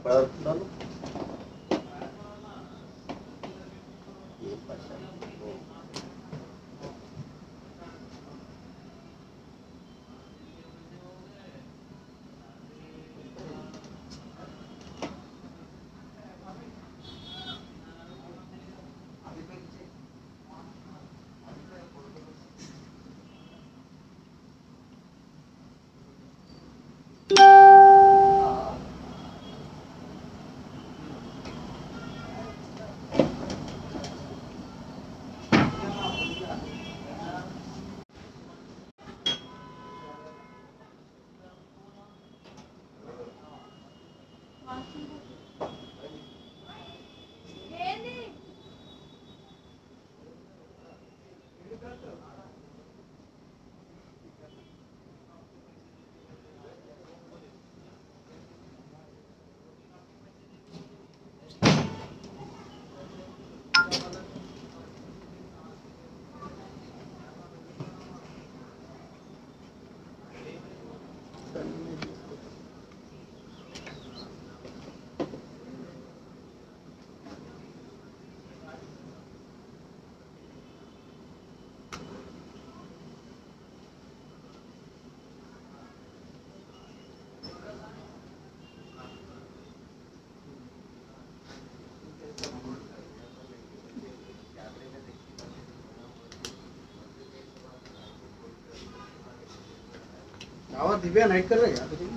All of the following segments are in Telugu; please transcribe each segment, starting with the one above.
ఎక్కడ దొరుకుతున్నాను ఏం పర్సన్ और दिव्या नाइट कर रहे हैं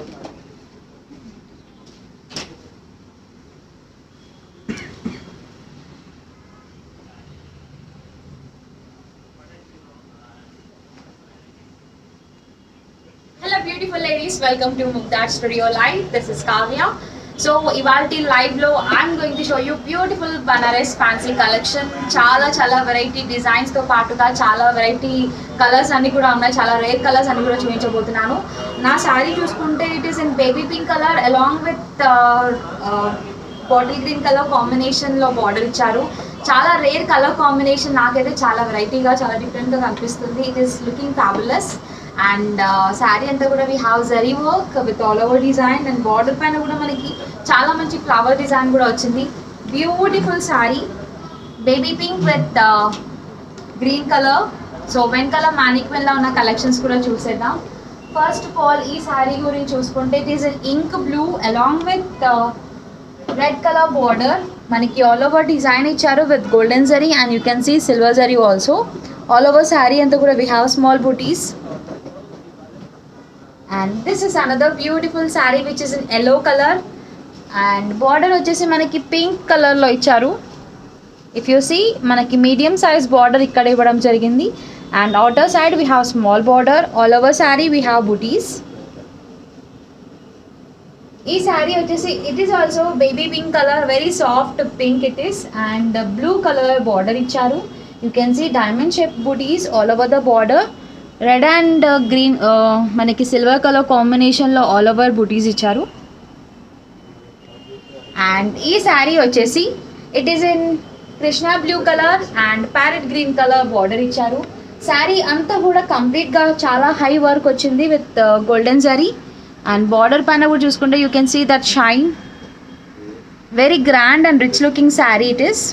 hello beautiful ladies welcome to Mugdha Art studio live this is Kavya so ఇవాళ లైవ్ లో I'm going to show you beautiful Banaras fancy collection చాలా చాలా వెరైటీ డిజైన్స్ తో పాటుగా చాలా వెరైటీ కలర్స్ అన్ని కూడా ఉన్నాయి చాలా రేర్ కలర్స్ అన్ని కూడా చూపించబోతున్నాను నా శారీ చూసుకుంటే it is in baby pink colour along with bottle green colour combination లో బార్డర్ ఇచ్చారు చాలా రేర్ కలర్ కాంబినేషన్ నాకైతే చాలా వెరైటీగా చాలా డిఫరెంట్ గా కనిపిస్తుంది it is looking fabulous and sari అంతా కూడా we have zari work with all over design and border పైన కూడా మనకి చాలా మంచి ఫ్లవర్ డిజైన్ కూడా వచ్చింది beautiful sari baby pink with green colour so వెనకాల మ్యానిక్వెన్ లో ఉన్న కలెక్షన్స్ కూడా చూసేద్దాం ఫస్ట్ ఆఫ్ ఆల్ ఈ శారీ గురించి చూసుకుంటే it is ink blue along with red colour border మనకి ఆల్ ఓవర్ డిజైన్ ఇచ్చారు with golden zari and you can see silver zari also all over sari అంతా కూడా we have small booties and this is another beautiful sari which is in yellow colour and border వచ్చేసి మనకి పింక్ కలర్లో ఇచ్చారు ఇఫ్ యూ సీ మనకి మీడియం సైజ్ బార్డర్ ఇక్కడ ఇవ్వడం జరిగింది and outer side we have small border all over sari we have booties ఈ శారీ వచ్చేసి it is also baby pink colour very soft pink it is and blue colour border ఇచ్చారు you can see diamond shape booties all over the border red and green మనకి సిల్వర్ కలర్ కాంబినేషన్లో ఆల్ ఓవర్ బూటీస్ ఇచ్చారు అండ్ ఈ శారీ వచ్చేసి it is in Krishna blue colour and parrot green colour border ఇచ్చారు శారీ అంతా కూడా కంప్లీట్గా చాలా హై వర్క్ వచ్చింది with golden zari and border పైన కూడా చూసుకుంటే you can see that shine very grand and rich looking sari it is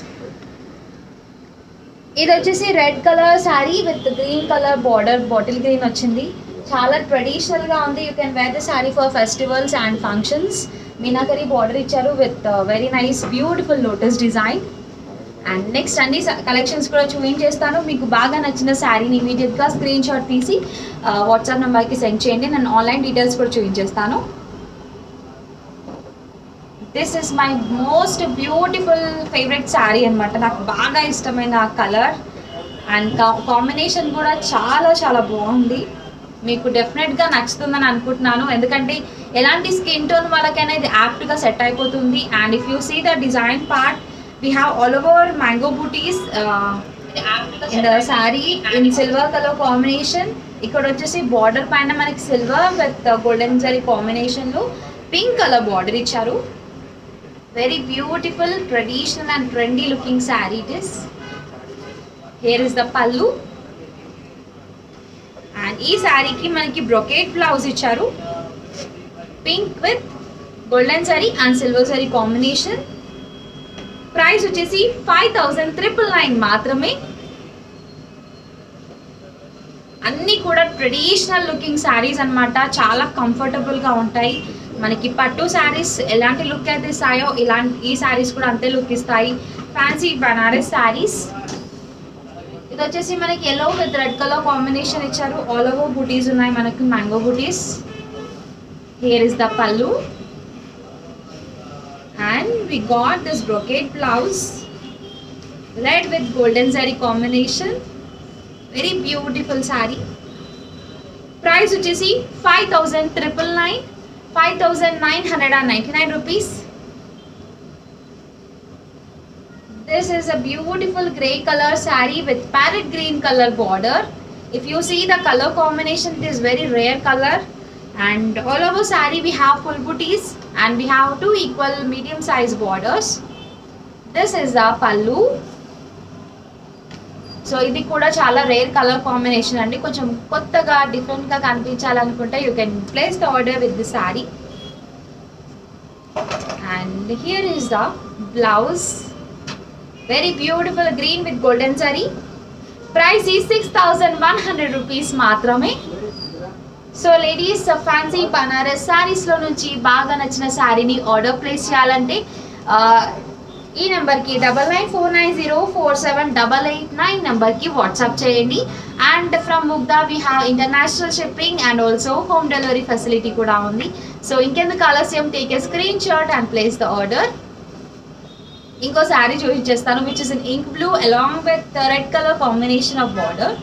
ఇది వచ్చేసి red colour sari with green colour border bottle green వచ్చింది చాలా ట్రెడిషనల్గా ఉంది you can wear the sari for festivals and functions meenakari border ఇచ్చారు with very nice beautiful lotus design and next అన్ని కలెక్షన్స్ కూడా చూపించేస్తాను మీకు బాగా నచ్చిన శారీని ఇమీడియట్గా స్క్రీన్ షాట్ తీసి వాట్సాప్ నెంబర్కి సెండ్ చేయండి నేను ఆన్లైన్ డీటెయిల్స్ కూడా చూపించేస్తాను this is my most beautiful favourite sari అనమాట నాకు బాగా ఇష్టమైన కలర్ అండ్ కాంబినేషన్ కూడా చాలా చాలా బాగుంది మీకు డెఫినెట్గా నచ్చుతుందని అనుకుంటున్నాను ఎందుకంటే ఎలాంటి స్కిన్ టోన్ వాళ్ళకైనా ఇది యాప్ట్గా సెట్ అయిపోతుంది and if you see the design part we have all over mango booties in the sari in silver colour combination ఇక్కడ వచ్చేసి బార్డర్ పైన మనకి సిల్వర్ విత్ గోల్డెన్ జరీ కాంబినేషన్లో పింక్ కలర్ బార్డర్ ఇచ్చారు very beautiful traditional and trendy looking sari it is here is the pallu and ఈ శారీకి మనకి బ్రొకేట్ బ్లౌజ్ ఇచ్చారు pink with golden zari and silver సరీ combination price వచ్చేసి ఫైవ్ థౌజండ్ ట్రిపుల్ నైన్ మాత్రమే అన్నీ కూడా ట్రెడిషనల్ లుకింగ్ శారీస్ అన్నమాట చాలా కంఫర్టబుల్గా ఉంటాయి మనకి పట్టు శారీస్ ఎలాంటి లుక్ అయితే ఇస్తాయో ఇలాంటి ఈ శారీస్ కూడా అంతే లుక్ ఇస్తాయి ఫ్యాన్సీ బనారస్ శారీస్ ఇది వచ్చేసి మనకి yellow with red colour combination ఇచ్చారు ఆల్ ఓవర్ బూటీస్ ఉన్నాయి మనకి mango booties here is the pallu and we got this brocade blouse red with golden zari combination very beautiful sari price వచ్చేసి five thousand triple nine five thousand nine hundred and ninety nine rupees This is a beautiful grey color saree with parrot green color border. If you see the color combination, it is very rare color. And all over saree we have full booties and we have two equal medium size borders. This is the pallu. So ఇది కూడా చాలా రేర్ కలర్ కాంబినేషన్ అండి కొంచెం కొత్తగా డిఫరెంట్గా కనిపించాలనుకుంటే you can place the order with the sari and here is the blouse very beautiful green with golden zari price is six thousand one hundred rupees మాత్రమే సో లేడీస్ ఫ్యాన్సీ బనారస్ శారీస్లో నుంచి బాగా నచ్చిన శారీని ఆర్డర్ ప్లేస్ చేయాలంటే ఆ, ఈ నెంబర్కి double nine four nine zero four seven double eight nine నెంబర్కి వాట్సాప్ చేయండి and from Mugdha we have international shipping and also home delivery facility కూడా ఉంది సో ఇంకెందుకు ఆలస్యం take a screen screenshot and place the order ఇంకో శారీ చూపించేస్తాను which is in ink blue along with red colour combination of border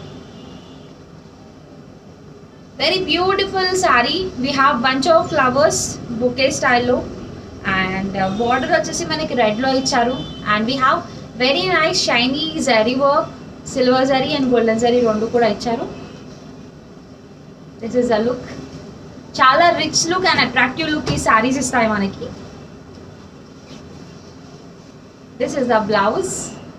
very beautiful sari we have bunch of flowers bouquet స్టైల్లో అండ్ బార్డర్ వచ్చేసి మనకి రెడ్లో ఇచ్చారు and we have very nice shiny zari work silver zari and golden zari రెండు కూడా ఇచ్చారు దిస్ ఇస్ అ లుక్ చాలా rich look and attractive look ఈ శారీస్ ఇస్తాయి మనకి దిస్ ఇస్ ద బ్లౌజ్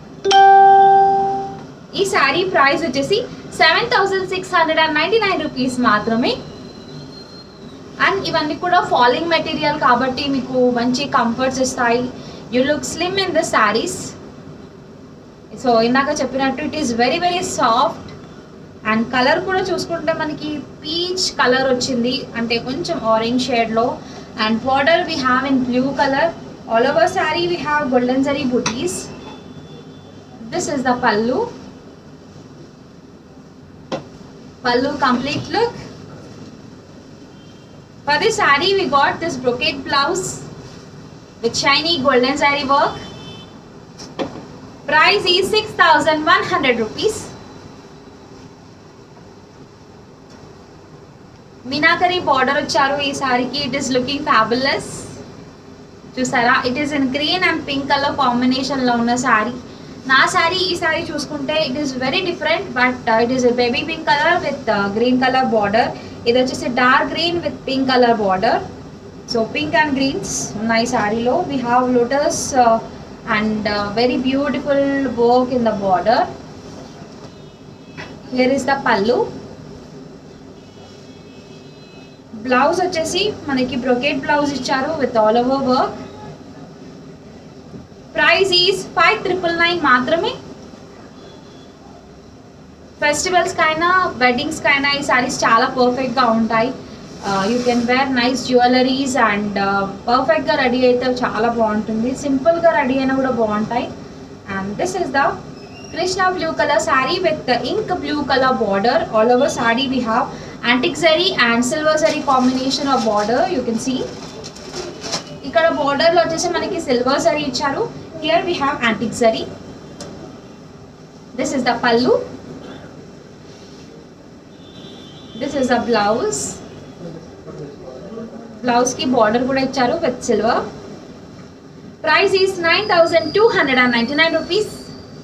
ఈ శారీ ప్రైస్ వచ్చేసి seven thousand six hundred and ninety nine rupees మాత్రమే అండ్ ఇవన్నీ కూడా ఫాలింగ్ మెటీరియల్ కాబట్టి మీకు మంచి కంఫర్ట్స్ ఇస్తాయి you look slim in the saris so ఇందాక చెప్పినట్టు it is very very soft and colour కూడా చూసుకుంటే మనకి పీచ్ కలర్ వచ్చింది అంటే కొంచెం ఆరెంజ్ షేడ్లో and border we have in blue colour all over sari we have golden zari booties this is the pallu pallu complete look for this saree we got this brocade blouse with shiny golden saree work price is 6100 rupees meenakari border వచ్చారు ఈ సారీకి ఇట్ ఈస్ లుకింగ్ ఫ్యాబులస్ చూసారా it is in green and pink colour కాంబినేషన్లో ఉన్న శారీ నా శారీ ఈ శారీ చూసుకుంటే it is very different but it is baby pink colour with green colour border ఇది వచ్చేసి dark green with pink colour border so pink and greens ఉన్నాయి శారీలో we have lotus and very beautiful work in the border here is the pallu blouse వచ్చేసి మనకి బ్రొకేట్ బ్లౌజ్ ఇచ్చారు with all over work price is five triple nine మాత్రమే ఫెస్టివల్స్కి అయినా వెడ్డింగ్స్కి అయినా ఈ సారీస్ చాలా పర్ఫెక్ట్గా ఉంటాయి you can wear nice jewelleries and పర్ఫెక్ట్గా రెడీ అయితే చాలా బాగుంటుంది సింపుల్గా రెడీ అయినా కూడా బాగుంటాయి and this is the Krishna blue colour sari with ink blue colour border all over sari we have antique zari and silver zari combination of border you can see ఇక్కడ border లో వచ్చేసి మనకి సిల్వర్ జరీ ఇచ్చారు here we have antique zari this is the pallu this is the blouse blouse కి బార్డర్ కూడా ఇచ్చారు with silver price is nine thousand two hundred and ninety nine rupees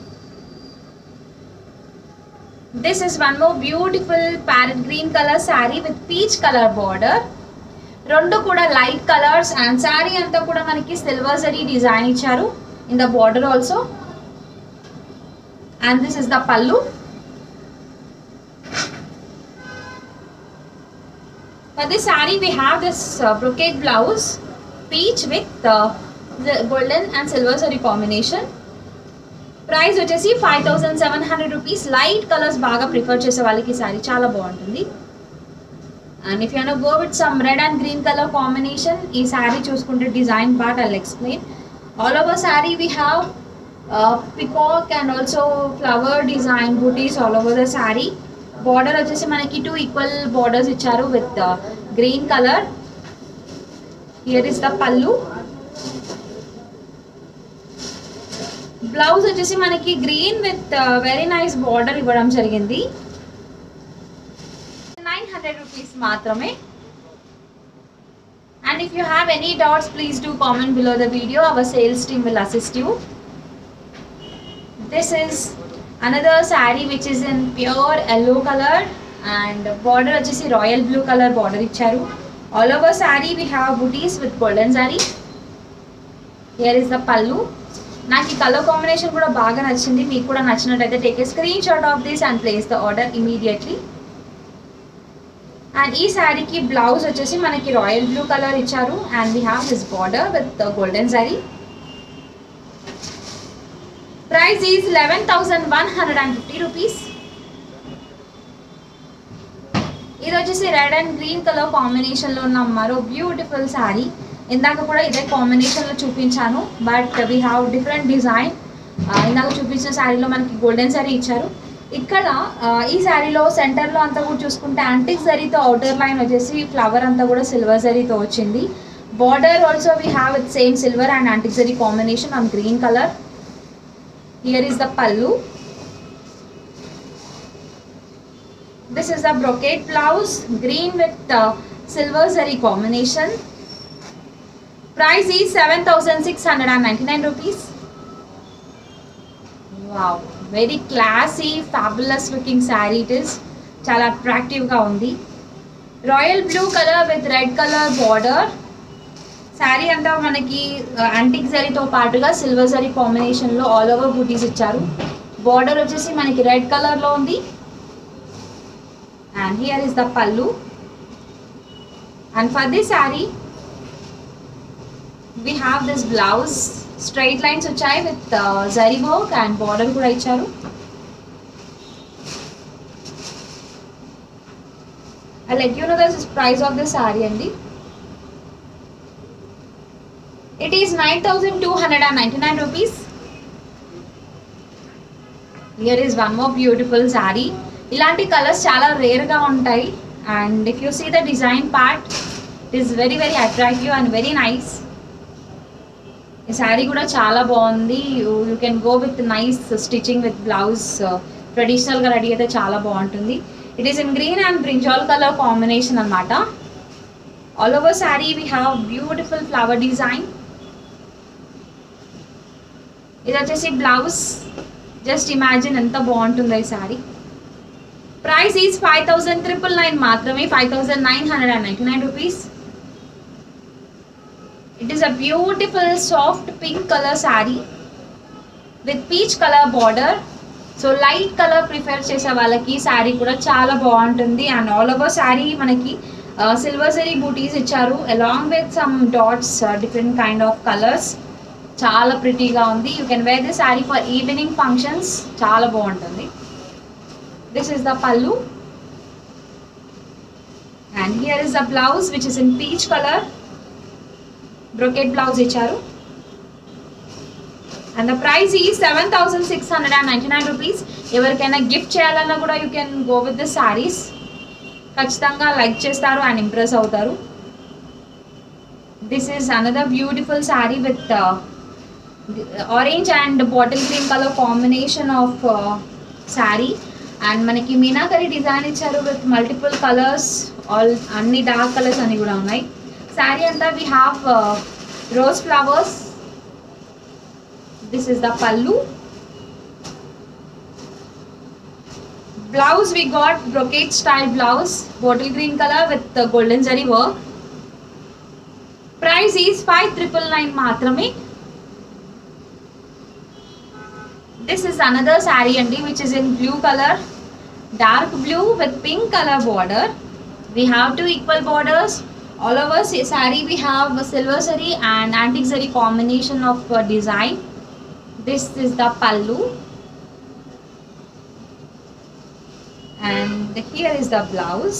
this is one more beautiful parrot green colour sari with peach colour border రెండు కూడా లైట్ కలర్స్ అండ్ శారీ అంతా కూడా మనకి సిల్వర్ జరీ డిజైన్ ఇచ్చారు in the border also and this is the pallu For this saree, we have this uh, brocade blouse peach with golden and silver సరీ combination price వచ్చేసి five thousand seven hundred rupees light colours బాగా ప్రిఫర్ చేసే వాళ్ళకి ఈ శారీ చాలా బాగుంటుంది and if you go with some red and green colour combination ఈ శారీ చూసుకుంటే design part I explain all over sari we have peacock and also flower design butis all over the sari border వచ్చేసి మనకి టూ ఈక్వల్ బార్డర్స్ ఇచ్చారు with green colour here is the pallu blouse వచ్చేసి మనకి green with very nice border ఇవ్వడం జరిగింది నైన్ హండ్రెడ్ రూపీస్ మాత్రమే and if you have any doubts please do comment below the video our sales team will assist you this is another sari which is in pure yellow colour and border వచ్చేసి రాయల్ బ్లూ కలర్ బార్డర్ ఇచ్చారు all over sari we have butis with golden sari here is the pallu నాకు ఈ కలర్ కాంబినేషన్ కూడా బాగా నచ్చింది మీకు కూడా నచ్చినట్టయితే take a screen shot of this and place the order immediately and ఈ శారీకి బ్లౌజ్ వచ్చేసి మనకి రాయల్ బ్లూ కలర్ ఇచ్చారు and we have this border with golden sari price is eleven thousand one hundred and fifty rupees ఇది వచ్చేసి రెడ్ అండ్ గ్రీన్ కలర్ కాంబినేషన్లో ఉన్న మరో బ్యూటిఫుల్ శారీ ఇందాక కూడా ఇదే కాంబినేషన్లో చూపించాను but we have different design ఇందాక చూపించిన శారీలో మనకి గోల్డెన్ శారీ ఇచ్చారు ఇక్కడ ఆ, ఈ శారీలో సెంటర్లో అంతా కూడా చూసుకుంటే యాంటిక్ జరీతో అవుటర్ లైన్ వచ్చేసి ఫ్లవర్ అంతా కూడా సిల్వర్ జరీతో వచ్చింది border also we have with same silver and antique zari combination on green colour here is the pallu This is a brocade blouse, green with uh, silver zari combination. Price is 7,699 rupees. Wow, very classy, fabulous looking saree it is. చాలా అట్రాక్టివ్గా ఉంది royal blue colour with red colour border sari అంతా మనకి యాంటిక్ జరీతో పాటుగా సిల్వర్ జరీ కాంబినేషన్లో ఆల్ ఓవర్ బూటీస్ ఇచ్చారు బార్డర్ వచ్చేసి మనకి రెడ్ కలర్లో ఉంది and here is the pallu and for this saree we have this blouse straight lines వచ్చాయి with uh, zari work and border కూడా ఇచ్చారు I'll let you know the price of this saree అండి it is 9299 rupees here is one more beautiful sari ఇలాంటి కలర్స్ చాలా రేర్గా ఉంటాయి and if you see the design part it is very very attractive and very nice ఈ శారీ కూడా చాలా బాగుంది you you can go with nice stitching with blouse ట్రెడిషనల్గా రెడీ అయితే చాలా బాగుంటుంది it is in green and brinjal colour combination అనమాట all over sari we have beautiful flower design ఇది వచ్చేసి బ్లౌజ్ జస్ట్ ఇమాజిన్ ఎంత బాగుంటుందో ఈ sari price is five thousand triple nine మాత్రమే five thousand nine hundred and ninety nine rupees it is a beautiful soft pink colour sari with peach colour border so light colour prefer చేసే వాళ్ళకి శారీ కూడా చాలా బాగుంటుంది అండ్ ఆల్ ఓవర్ శారీ మనకి సిల్వర్ జరీ బూటీస్ ఇచ్చారు along with some dots different kind of colours చాలా ప్రిటీగా ఉంది you can wear this sari for evening functions చాలా బాగుంటుంది this is the pallu and here is the blouse which is in peach colour brocade blouse ఇచ్చారు and the price is seven thousand six hundred and ninety nine rupees ఎవరికైనా గిఫ్ట్ చేయాలన్నా కూడా you can go with the saris ఖచ్చితంగా లైక్ చేస్తారు అండ్ ఇంప్రెస్ అవుతారు this is another beautiful sari with orange and bottle green colour combination of sari and మనకి మీనాకరి డిజైన్ ఇచ్చారు విత్ మల్టిపుల్ కలర్స్ ఆల్ అన్ని డార్క్ కలర్స్ అన్ని కూడా ఉన్నాయి శారీ అంతా we have rose flowers this is the pallu blouse we got brocade style blouse bottle green colour with golden zari work price is five triple nine మాత్రమే దిస్ ఇస్ అనదర్ శారీ అండి which is in blue colour dark blue with pink colour border we have two equal borders all over sa- saree we have a silver saree and antique saree combination of uh, design this is the pallu and here is the blouse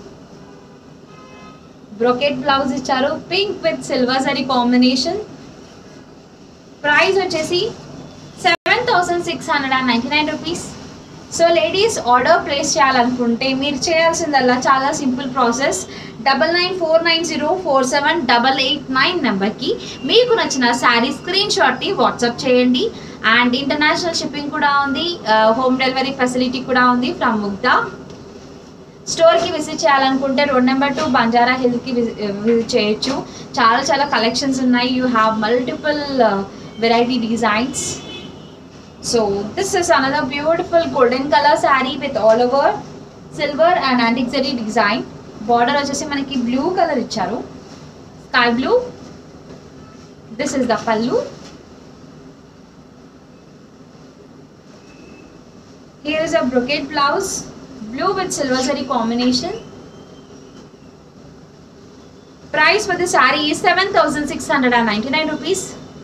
brocade blouse ఇచ్చారు pink with silver సరీ combination price వచ్చేసి seven thousand six hundred and ninety nine rupees so ladies order place చేయాలనుకుంటే మీరు చేయాల్సిందల్లా చాలా simple process double nine four nine zero four seven double eight nine నెంబర్కి మీకు నచ్చిన శారీ స్క్రీన్ షాట్ని వాట్సాప్ చేయండి అండ్ ఇంటర్నేషనల్ షిప్పింగ్ కూడా ఉంది హోమ్ డెలివరీ ఫెసిలిటీ కూడా ఉంది ఫ్రమ్ ముగ్ధా స్టోర్కి విజిట్ చేయాలనుకుంటే రోడ్ నెంబర్ టూ బంజారా హిల్కి విజిట్ చేయొచ్చు చాలా చాలా కలెక్షన్స్ ఉన్నాయి you have multiple variety designs so this is another beautiful golden colour sari with all over silver and antique zari design border వచ్చేసి మనకి బ్లూ కలర్ ఇచ్చారు sky blue this is the pallu Here is a brocade blouse, blue with silver zari combination. Price for the saree is 7699 rupees.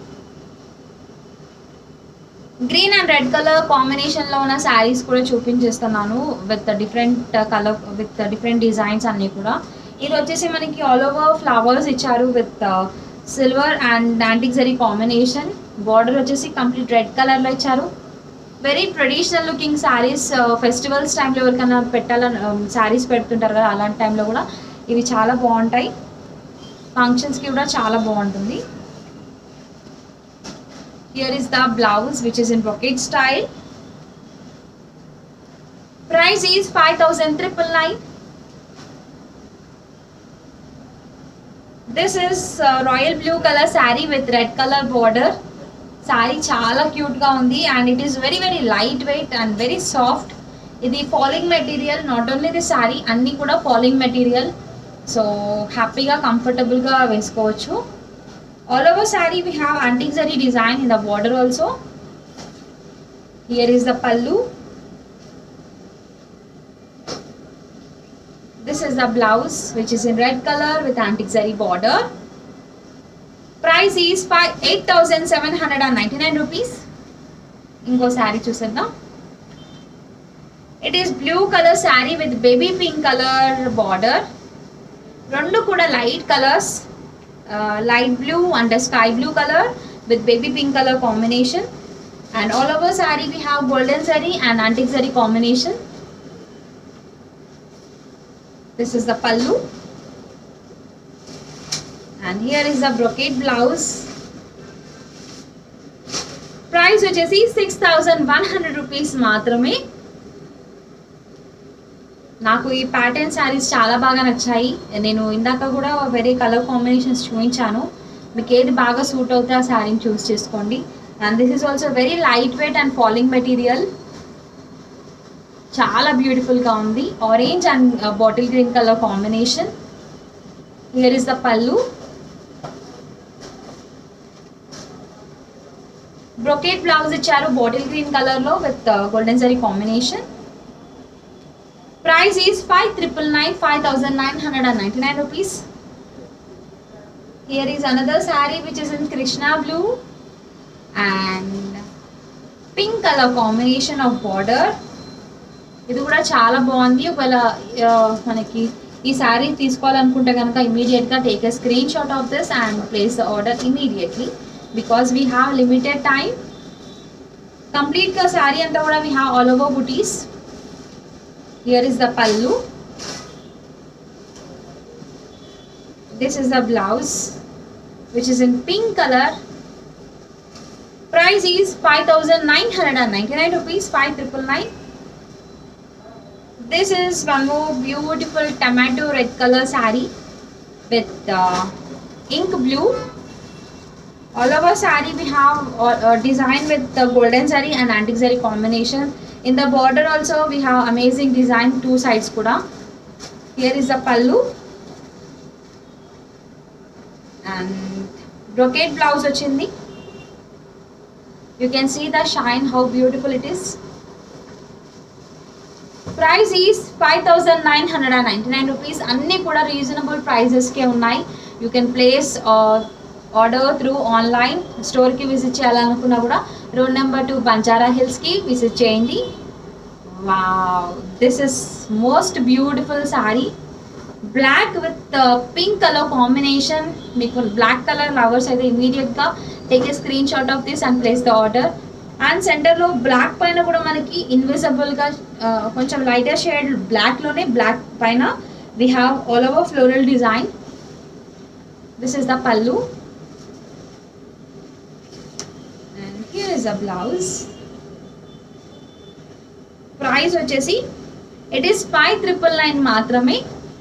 Green and red colour కాంబినేషన్లో ఉన్న శారీస్ కూడా చూపించేస్తున్నాను with different colour with different designs అన్నీ కూడా ఇది వచ్చేసి మనకి ఆల్ ఓవర్ ఫ్లవర్స్ ఇచ్చారు with silver and antique zari combination border వచ్చేసి కంప్లీట్ రెడ్ కలర్లో ఇచ్చారు very traditional looking saris festivals టైంలో ఎవరికైనా పెట్టాలని శారీస్ పెడుతుంటారు కదా అలాంటి టైంలో కూడా ఇవి చాలా బాగుంటాయి ఫంక్షన్స్కి కూడా చాలా బాగుంటుంది here is the blouse which is in brocade style price is five thousand triple nine this is royal blue colour sari with red colour border sari చాలా క్యూట్గా ఉంది and it is very very light weight and very soft ఇది falling material not only the sari అన్నీ కూడా ఫాలింగ్ మెటీరియల్ సో హ్యాపీగా కంఫర్టబుల్గా వేసుకోవచ్చు all over sari we have antique zari design in the border also here is the pallu this is the blouse which is in red colour with antique zari border price is five eight thousand seven hundred and ninety nine rupees ఇంకో శారీ చూసేద్దాం it is blue colour sari with baby pink colour border రెండు కూడా light colours light blue and sky blue colour with baby pink colour combination and all over sari we have golden zari and antique zari combination this is the pallu and here is the brocade blouse price వచ్చేసి six thousand one hundred rupees మాత్రమే నాకు ఈ ప్యాటర్న్ శారీస్ చాలా బాగా నచ్చాయి నేను ఇందాక కూడా వేరే కలర్ కాంబినేషన్స్ చూపించాను మీకు ఏది బాగా సూట్ అవుతే ఆ శారీని చూస్ చేసుకోండి and this is also very light weight and falling material చాలా బ్యూటిఫుల్గా ఉంది orange and bottle green colour combination here is the pallu brocade blouse ఇచ్చారు బాటిల్ గ్రీన్ కలర్లో with golden zari combination price is five triple nine five thousand nine hundred and ninety nine rupees here is another sari which is in Krishna blue and pink colour combination of border ఇది కూడా చాలా బాగుంది ఒకవేళ ఆ, మనకి ఈ శారీ తీసుకోవాలనుకుంటే కనుక ఇమీడియట్గా take a screen shot of this and place the order immediately because we have limited time కంప్లీట్గా శారీ అంతా కూడా we have all over butis here is the pallu this is the blouse which is in pink colour price is five thousand nine hundred and ninety nine rupees five triple nine this is one more beautiful tomato red color saree with uh, ink blue all over saree we have uh, uh, design with the golden zari and antique zari combination in the border also we have amazing design two sides kuda here is the pallu and brocade blouse వచ్చింది you can see the shine how beautiful it is price is five thousand nine hundred and ninety nine rupees అన్నీ కూడా రీజనబుల్ ప్రైజెస్కే ఉన్నాయి you can place order through online స్టోర్కి విజిట్ చేయాలనుకున్నా కూడా రోడ్ నెంబర్ టూ బంజారా హిల్స్కి విజిట్ చేయండి wow this is most beautiful sari black with pink colour combination మీకు బ్లాక్ కలర్ లవర్స్ అయితే ఇమీడియట్గా take a screen shot of this and place the order and సెంటర్లో బ్లాక్ పైన కూడా మనకి ఇన్విజిబుల్గా కొంచెం లైటర్ షేడ్ బ్లాక్లోనే బ్లాక్ పైన we have all over floral design this is the pallu and here is the blouse price వచ్చేసి it is five triple nine మాత్రమే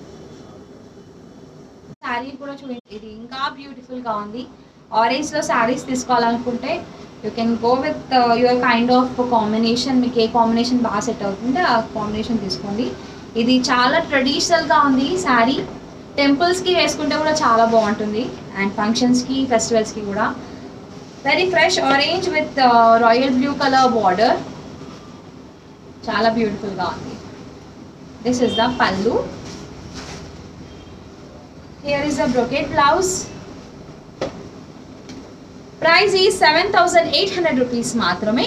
శారీ కూడా చూడండి ఇది ఇంకా బ్యూటిఫుల్ గా ఉంది ఆరెంజ్ లో శారీస్ తీసుకోవాలనుకుంటే you can go with your kind of combination మీకు ఏ కాంబినేషన్ బాగా సెట్ అవుతుంటే ఆ కాంబినేషన్ తీసుకోండి ఇది చాలా ట్రెడిషనల్ గా ఉంది శారీ టెంపుల్స్ కి వేసుకుంటే కూడా చాలా బాగుంటుంది అండ్ ఫంక్షన్స్ కి ఫెస్టివల్స్ కి కూడా very fresh orange with royal blue colour border చాలా బ్యూటిఫుల్ గా ఉంది this is the pallu Here is a brocade blouse. Price is 7800 rupees మాత్రమే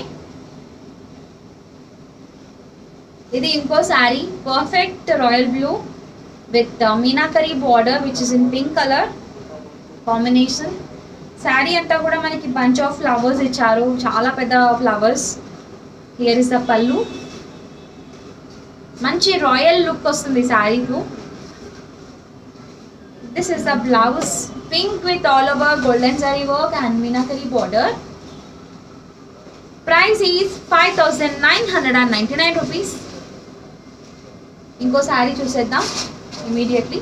ఇది ఇంకో sari perfect royal blue with meenakari border which is in pink colour combination sari అంతా కూడా మనకి బంచ్ ఆఫ్ ఫ్లవర్స్ ఇచ్చారు చాలా పెద్ద ఫ్లవర్స్ హియర్ ఇస్ ద పళ్ళు మంచి రాయల్ లుక్ వస్తుంది శారీకు This is the blouse, pink with all over golden zari work and minakari border. Price is 5,999 rupees. ఇంకో శారీ చూసేద్దాం immediately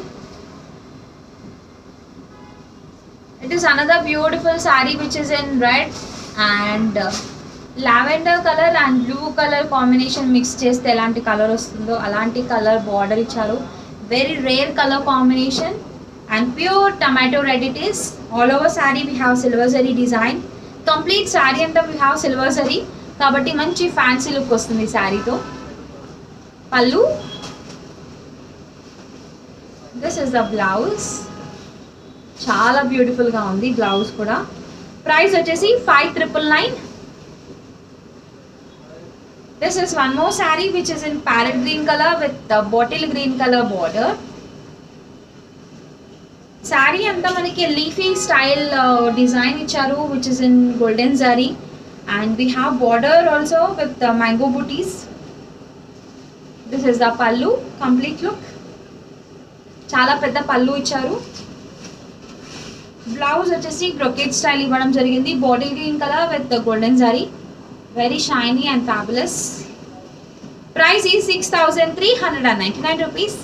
it is another beautiful sari which is in red and lavender colour and blue colour combination mix చేస్తే ఎలాంటి కలర్ వస్తుందో అలాంటి కలర్ బార్డర్ ఇచ్చారు very rare colour combination and pure tomato red it is all over sari we have silver zari design complete sari అంతా వీ హ్యావ్ సిల్వర్ జరీ కాబట్టి మంచి ఫ్యాన్సీ లుక్ వస్తుంది శారీతో పళ్ళు దిస్ ఇస్ ద బ్లౌజ్ చాలా బ్యూటిఫుల్గా ఉంది బ్లౌజ్ కూడా ప్రైస్ వచ్చేసి five triple nine this is one more sari which is in parrot green colour with bottle green colour border sari అంతా మనకి లీఫీ స్టైల్ డిజైన్ ఇచ్చారు which is in golden zari and we have border also with mango butis this is the pallu complete look చాలా పెద్ద పళ్ళు ఇచ్చారు బ్లౌజ్ వచ్చేసి బ్రొకెట్ స్టైల్ ఇవ్వడం జరిగింది body green colour with golden zari very shiny and fabulous price is six thousand three hundred and ninety nine rupees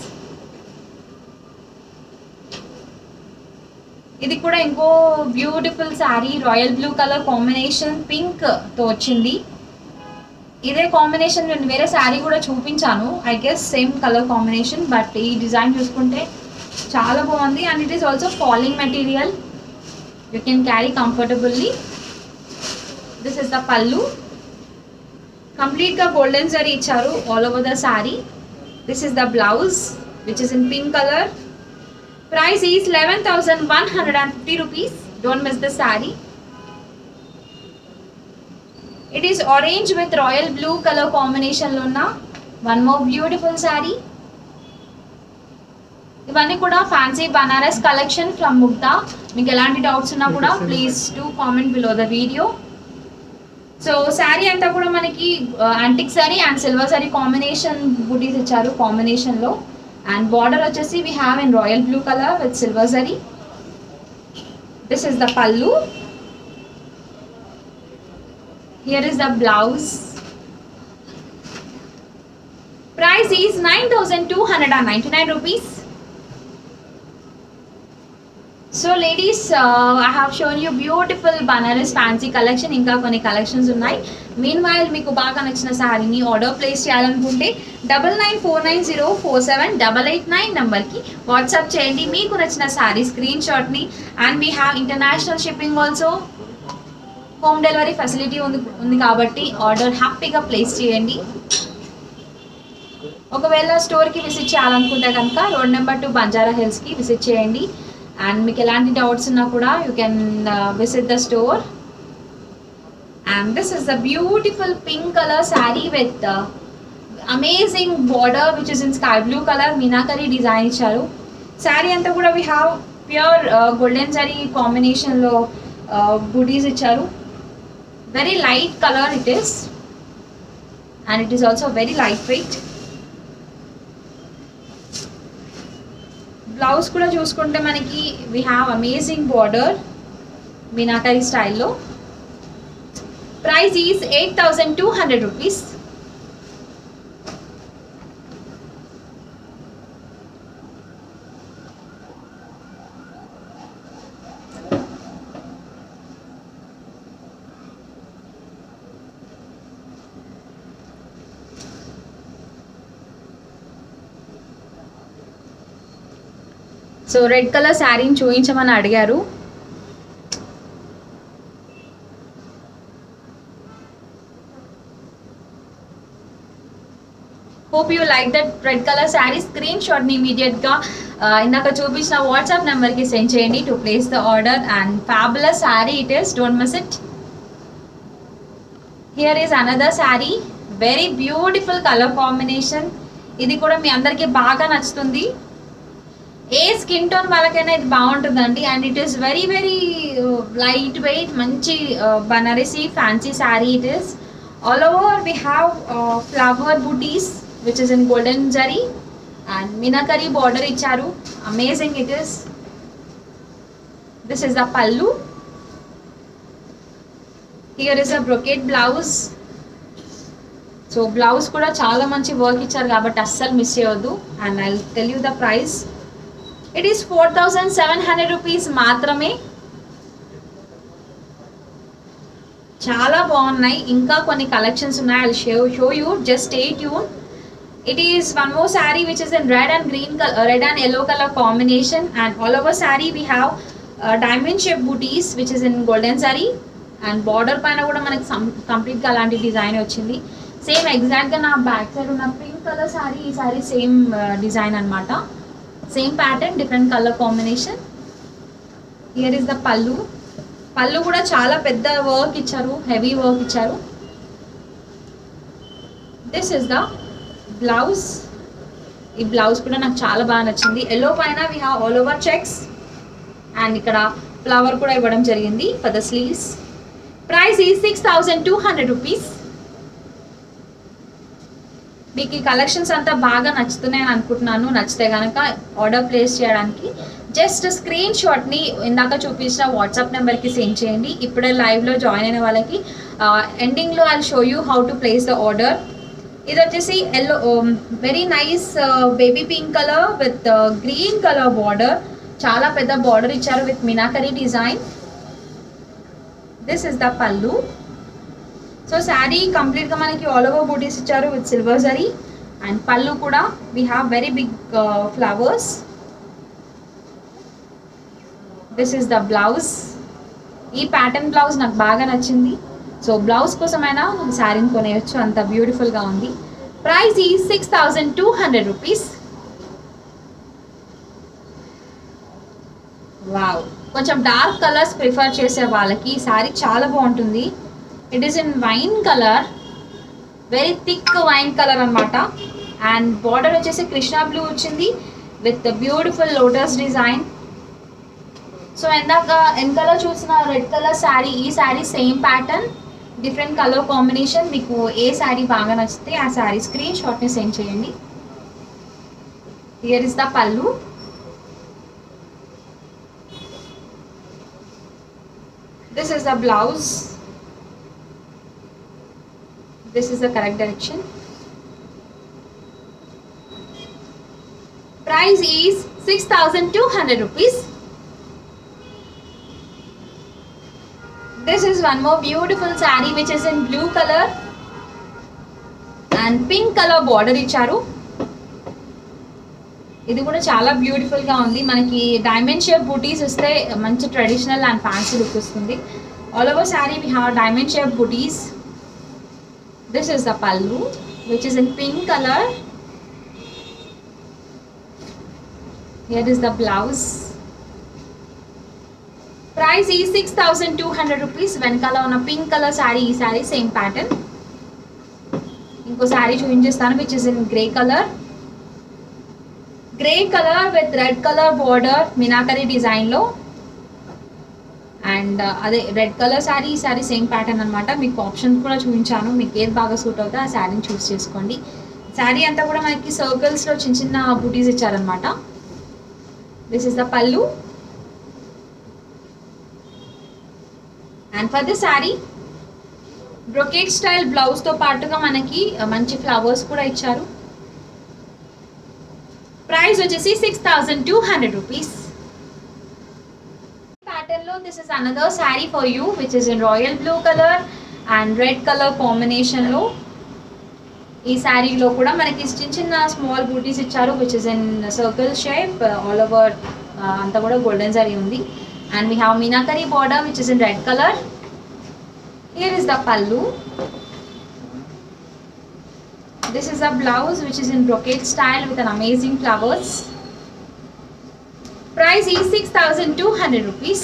ఇది కూడా ఇంకో beautiful sari royal blue colour combination pink తో వచ్చింది ఇదే కాంబినేషన్ నేను వేరే శారీ కూడా చూపించాను I guess same colour combination but ఈ డిజైన్ చూసుకుంటే చాలా బాగుంది and it is also falling material you can carry comfortably this is the pallu కంప్లీట్గా గోల్డెన్ జరీ ఇచ్చారు all over the sari this is the blouse which is in pink colour price is eleven thousand one hundred and fifty rupees don't miss the sari it is orange with royal blue colour కాంబినేషన్లో ఉన్న వన్ మోర్ బ్యూటిఫుల్ శారీ ఇవన్నీ కూడా fancy Banaras collection from Mugdha మీకు ఎలాంటి డౌట్స్ ఉన్నా కూడా please to comment below the video so sari అంతా కూడా మనకి antique sari and silver sari combination బూటీస్ ఇచ్చారు కాంబినేషన్లో అండ్ బార్డర్ వచ్చేసి we have in royal blue colour with silver zari this is the pallu here is the blouse price is nine thousand two hundred and ninety nine rupees so ladies I have shown you beautiful Banaras fancy collection ఇంకా కొన్ని కలెక్షన్స్ ఉన్నాయి మీన్ వైల్ మీకు బాగా నచ్చిన శారీని ఆర్డర్ ప్లేస్ చేయాలనుకుంటే double nine four nine zero four seven double eight nine నెంబర్కి వాట్సాప్ చేయండి మీకు నచ్చిన శారీ స్క్రీన్ షాట్ని and we have international shipping also home delivery facility ఉంది ఉంది కాబట్టి ఆర్డర్ హ్యాపీగా ప్లేస్ చేయండి ఒకవేళ స్టోర్కి విజిట్ చేయాలనుకుంటే కనుక రోడ్ నెంబర్ టూ బంజారా హిల్స్కి విజిట్ చేయండి అండ్ మీకు ఎలాంటి డౌట్స్ ఉన్నా కూడా you can visit the store and this is the beautiful pink colour sari with amazing border which is in sky blue colour meenakari design ఇచ్చారు శారీ అంతా కూడా we have pure golden zari కాంబినేషన్లో బుటీస్ ఇచ్చారు very light colour it is and it is also very light weight blouse కూడా చూసుకుంటే మనకి we have amazing border meenakari స్టైల్లో price is eight thousand two hundred rupees so red colour శారీని చూపించమని అడిగారు hope you like that red colour sari screen షాట్ని ఇమీడియట్గా ఇందాక చూపించిన వాట్సాప్ నెంబర్కి సెండ్ చేయండి to place the order and fabulous sari it is don't miss it here is another sari very beautiful colour combination ఇది కూడా మీ అందరికీ బాగా నచ్చుతుంది ఏ స్కిన్ టోన్ వాళ్ళకైనా ఇది బాగుంటుందండి and it is very very light weight మంచి Banarasi fancy sari it is all over we have flower butis which is in golden zari and meenakari border ఇచ్చారు amazing it is this is the pallu here is a brocade blouse so blouse కూడా చాలా మంచి వర్క్ ఇచ్చారు కాబట్టి అస్సలు మిస్ చేయవద్దు and I tell you the price it is four thousand seven hundred rupees మాత్రమే చాలా బాగున్నాయి ఇంకా కొన్ని కలెక్షన్స్ ఉన్నాయి I show show you just eight you it is one more sari which is in red and green colour red and yellow colour combination and all over sari we have diamond shape butis which is in golden sari and border పైన కూడా మనకి కంప్లీట్గా అలాంటి డిజైన్ వచ్చింది సేమ్ ఎగ్జాక్ట్గా నా బ్యాక్ సైడ్ ఉన్న పింక్ కలర్ శారీ ఈ శారీ సేమ్ డిజైన్ అనమాట same pattern different colour combination here is the pallu pallu కూడా చాలా పెద్ద వర్క్ ఇచ్చారు హెవీ వర్క్ ఇచ్చారు దిస్ ఇస్ ద బ్లౌజ్ ఈ బ్లౌజ్ కూడా నాకు చాలా బాగా నచ్చింది ఎల్లో పైన we have all over checks and ఇక్కడ ఫ్లవర్ కూడా ఇవ్వడం జరిగింది for the sleeves price is six thousand two hundred rupees మీకు ఈ కలెక్షన్స్ అంతా బాగా నచ్చుతున్నాయని అనుకుంటున్నాను నచ్చితే కనుక ఆర్డర్ ప్లేస్ చేయడానికి జస్ట్ స్క్రీన్ షాట్ని ఇందాక చూపించిన వాట్సాప్ నెంబర్కి సెండ్ చేయండి ఇప్పుడే లైవ్లో జాయిన్ అయిన వాళ్ళకి ఎండింగ్లో I show you how to place the order ఇది వచ్చేసి yellow very nice baby pink colour with green colour border చాలా పెద్ద బార్డర్ ఇచ్చారు with meenakari design this is the pallu so sari కంప్లీట్గా మనకి ఆల్ ఓవర్ బూటీస్ ఇచ్చారు with silver zari and pallu కూడా we have very big flowers this is the blouse ఈ ప్యాటర్న్ బ్లౌజ్ నాకు బాగా నచ్చింది సో బ్లౌజ్ కోసమైనా శారీని కొనేయచ్చు అంత బ్యూటిఫుల్గా ఉంది price is six thousand two hundred rupees wow కొంచెం డార్క్ కలర్స్ ప్రిఫర్ చేసే వాళ్ళకి ఈ శారీ చాలా బాగుంటుంది it is in wine colour very thick wine colour అనమాట అండ్ బార్డర్ వచ్చేసి కృష్ణా బ్లూ వచ్చింది with beautiful lotus design so ఎందాక వెనకాల చూసిన రెడ్ కలర్ శారీ ఈ sari same pattern different colour combination మీకు ఏ శారీ బాగా నచ్చితే ఆ శారీ స్క్రీన్ షాట్ని సెండ్ చేయండి here is the pallu this is the blouse this is the correct direction price is 6200 rupees this is one more beautiful saree which is in blue color and pink color border ఇచ్చారు ఇది కూడా చాలా బ్యూటిఫుల్ గా ఉంది మనకి డైమండ్ షేప్ బూటీస్ ఇస్తే మంచి ట్రెడిషనల్ అండ్ ఫ్యాన్సీ లుక్ వస్తుంది all over sari we have diamond shape butis this is the pallu which is in pink color here is the blouse price is six thousand two hundred rupees వెనకాల ఉన్న పింక్ కలర్ శారీ ఈ శారీ సేమ్ ప్యాటర్న్ ఇంకో శారీ చూపించేస్తాను which is in grey colour grey colour with red colour border meenakari డిజైన్లో అండ్ అదే రెడ్ కలర్ శారీ ఈ శారీ సేమ్ ప్యాటర్న్ అనమాట మీకు ఆప్షన్స్ కూడా చూపించాను మీకు ఏది బాగా సూట్ అవుతుందో ఆ శారీని చూస్ చేసుకోండి శారీ అంతా కూడా మనకి సర్కిల్స్లో చిన్న చిన్న బూటీస్ ఇచ్చారనమాట this is the pallu and for the sari brocade style బ్లౌజ్తో పాటుగా మనకి మంచి ఫ్లవర్స్ కూడా ఇచ్చారు ప్రైస్ వచ్చేసి six thousand two hundred rupees pattern లో this is another sari for you which is in royal blue colour and red colour combination లో ఈ శారీలో కూడా మనకి చిన్న చిన్న స్మాల్ బూటీస్ ఇచ్చారు which is in circle shape all over అంతా కూడా గోల్డెన్ సారీ ఉంది and we have meenakari border which is in red colour here is the pallu This is a blouse which is in brocade style with an amazing flowers. Price is 6200 rupees.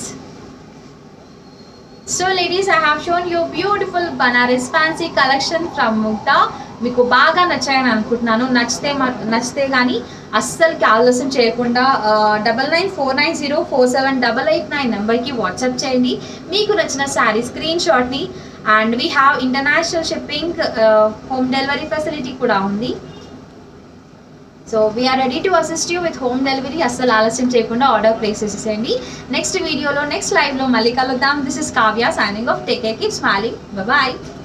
So ladies, I have shown you beautiful Banaras fancy collection from Mukta. మీకు బాగా నచ్చాయని అనుకుంటున్నాను నచ్చితే మా- నచ్చితే కానీ అస్సలకి ఆలస్యం చేయకుండా double nine four nine zero four seven double eight nine నెంబర్కి వాట్సాప్ చేయండి మీకు నచ్చిన శారీ స్క్రీన్ షాట్ని and we have international shipping home delivery facility కూడా ఉంది so we are ready to assist you with home delivery అస్సలు ఆలస్యం చేయకుండా ఆర్డర్ ప్లేస్ చేసేసేయండి నెక్స్ట్ వీడియోలో నెక్స్ట్ లైవ్లో మళ్ళీ కలుద్దాం this is Kavya signing off take care keep smiling bye